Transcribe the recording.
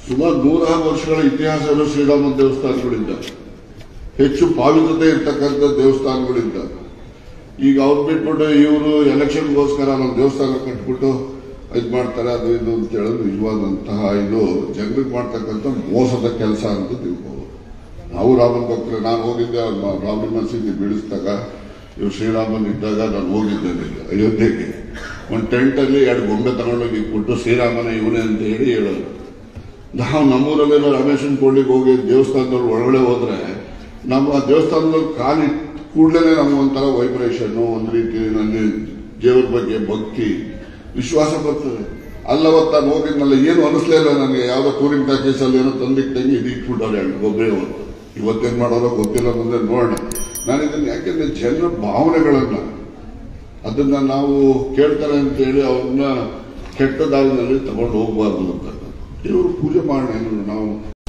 ಸುಮಾರು ನೂರಾರು ವರ್ಷಗಳ ಇತಿಹಾಸ ಇರೋ ಶ್ರೀರಾಮ ದೇವಸ್ಥಾನಗಳಿಂದ ಹೆಚ್ಚು ಪಾವಿತ್ರತೆ ಇರ್ತಕ್ಕಂಥ ದೇವಸ್ಥಾನಗಳಿಂದ ಈಗ ಅವ್ರು ಬಿಟ್ಬಿಟ್ಟು ಇವರು ಎಲೆಕ್ಷನ್ಗೋಸ್ಕರ ನಮ್ಮ ದೇವಸ್ಥಾನ ಕಟ್ಬಿಟ್ಟು ಇದು ಮಾಡ್ತಾರೆ ಅದು ಇದು ಅಂತ ಹೇಳೋದು ನಿಜವಾದಂತಹ ಇದು ಜನರಿಗೆ ಮಾಡ್ತಕ್ಕಂಥ ಮೋಸದ ಕೆಲಸ ಅಂತ ತಿಳ್ಕೋಬೋದು ನಾವು ರಾಮನ ಭಕ್ತರು ನಾನು ಹೋಗಿದ್ದೆ ಮ- ರಾಮನ ಮಸೀದಿ ಬೀಳಿಸಿದಾಗ ಇವ್ರು ಶ್ರೀರಾಮನ್ ಇದ್ದಾಗ ನಾನು ಹೋಗಿದ್ದೇನೆ ಇಲ್ಲಿ ಅಯೋಧ್ಯೆಗೆ ಒಂದು ಟೆಂಟಲ್ಲಿ ಎರಡು ಗೊಂಬೆ ತಗೊಂಡೋಗಿ ಇಟ್ಬಿಟ್ಟು ಶ್ರೀರಾಮನ ಇವನೇ ಅಂತ ಹೇಳಿ ಹೇಳೋದು ನಾವು ನಮ್ಮೂರಲ್ಲಿರೋ ರಮೇಶನ್ ಕೊಳ್ಳಿಗೆ ಹೋಗಿ ದೇವಸ್ಥಾನದಲ್ಲಿ ಒಳಗಡೆ ಹೋದ್ರೆ ನಮ್ಮ ಆ ದೇವಸ್ಥಾನದಲ್ಲಿ ಕಾಲಿ ಕೂಡಲೇ ನಮ್ಗೆ ಒಂಥರ ವೈಬ್ರೇಷನ್ ಒಂದು ರೀತಿ ನನಗೆ ದೇವ್ರ ಬಗ್ಗೆ ಭಕ್ತಿ ವಿಶ್ವಾಸ ಬರ್ತದೆ ಅಲ್ಲವತ್ತ ನಾನು ಹೋಗಿದ್ನಲ್ಲ ಏನು ಅನಿಸ್ಲೇ ಇಲ್ಲ ನನಗೆ ಯಾವ್ದೋ ಟೂರಿಂಗ್ ಪ್ಯಾಕೇಜಲ್ಲಿ ಏನೋ ತಂದಿಟ್ಟಂಗೆ ಇದು ಇಟ್ಬಿಟ್ಟವ್ರೆ ಎರಡು ಒಬ್ಬರೇ ಒಂದು ಇವತ್ತೇನ್ ಮಾಡೋದೋ ಗೊತ್ತಿಲ್ಲ ಮುಂದೆ ನೋಡೋಣ ನಾನು ಇದನ್ನ ಯಾಕೆಂದ್ರೆ ಜನರ ಭಾವನೆಗಳನ್ನ ಅದನ್ನ ನಾವು ಕೇಳ್ತಾರೆ ಅಂತ ಹೇಳಿ ಅವ್ರನ್ನ ಕೆಟ್ಟ ದಾರಿನಲ್ಲಿ ತಗೊಂಡು ಹೋಗಬಾರ್ದು ಅಂತ ಇವರು ಪೂಜೆ ಮಾಡೋಣ ನಾವು